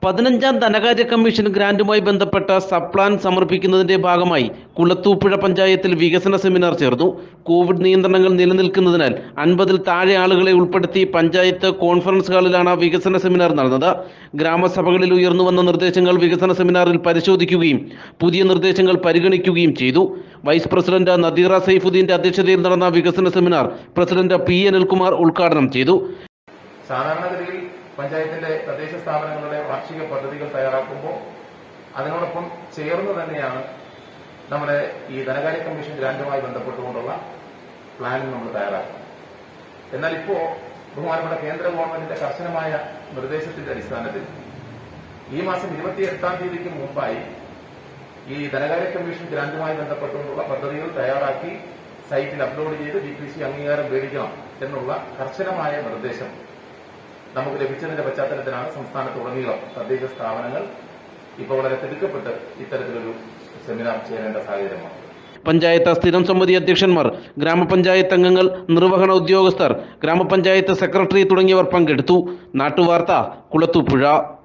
പതിനഞ്ചാം ധനകാര്യ കമ്മീഷൻ ഗ്രാന്റുമായി ബന്ധപ്പെട്ട സപ്ലാൻ സമർപ്പിക്കുന്നതിന്റെ ഭാഗമായി കുളത്തൂപ്പുഴ പഞ്ചായത്തിൽ വികസന സെമിനാർ ചേർന്നു കോവിഡ് നിയന്ത്രണങ്ങൾ നിലനിൽക്കുന്നതിനാൽ അൻപതിൽ താഴെ ആളുകളെ ഉൾപ്പെടുത്തി പഞ്ചായത്ത് കോൺഫറൻസ് ഹാളിലാണ് വികസന സെമിനാർ നടന്നത് ഗ്രാമസഭകളിൽ ഉയർന്നു വന്ന നിർദ്ദേശങ്ങൾ വികസന സെമിനാറിൽ പരിശോധിക്കുകയും പുതിയ നിർദ്ദേശങ്ങൾ പരിഗണിക്കുകയും ചെയ്തു വൈസ് പ്രസിഡന്റ് നദീറ സൈഫുദ്ദീന്റെ അധ്യക്ഷതയിൽ നടന്ന വികസന സെമിനാർ പ്രസിഡന്റ് പി അനിൽകുമാർ ഉദ്ഘാടനം ചെയ്തു സാധാരണഗതിയിൽ പഞ്ചായത്തിന്റെ തദ്ദേശ സ്ഥാപനങ്ങളുടെ വാർഷിക പദ്ധതികൾ തയ്യാറാക്കുമ്പോൾ അതിനോടൊപ്പം ചേർന്ന് തന്നെയാണ് നമ്മുടെ ഈ ധനകാര്യ കമ്മീഷൻ ഗ്രാന്റുമായി ബന്ധപ്പെട്ടുകൊണ്ടുള്ള പ്ലാനിംഗ് നമ്മൾ തയ്യാറാക്കുന്നത് എന്നാൽ ഇപ്പോ ബഹുമാനപ്പെട്ട കേന്ദ്ര ഗവൺമെന്റിന്റെ കർശനമായ നിർദ്ദേശത്തിന്റെ അടിസ്ഥാനത്തിൽ ഈ മാസം ഇരുപത്തിയെട്ടാം തീയതിക്ക് മുമ്പായി ഈ ധനകാര്യ കമ്മീഷൻ ഗ്രാന്റുമായി ബന്ധപ്പെട്ടുകൊണ്ടുള്ള പദ്ധതികൾ തയ്യാറാക്കി സൈറ്റിൽ അപ്ലോഡ് ചെയ്ത് ഡി പി സി അംഗീകാരം മേടിക്കണം എന്നുള്ള കർശനമായ നിർദ്ദേശം നമുക്ക് ലഭിച്ചതിന്റെ പശ്ചാത്തലത്തിലാണ് സംസ്ഥാനത്തുടനീളം തദ്ദേശ സ്ഥാപനങ്ങൾ ഇപ്പോൾ വളരെ തിടുക്കപ്പെട്ട് ഇത്തരത്തിലൊരു സെമിനാർ ചേരേണ്ട സാഹചര്യമാണ് പഞ്ചായത്ത് സ്ഥിരം സമിതി അധ്യക്ഷന്മാർ ഗ്രാമപഞ്ചായത്ത് അംഗങ്ങൾ നിർവഹണ ഉദ്യോഗസ്ഥർ ഗ്രാമപഞ്ചായത്ത് സെക്രട്ടറി തുടങ്ങിയവർ പങ്കെടുത്തു നാട്ടുവാർത്ത കുളത്തൂപ്പുഴ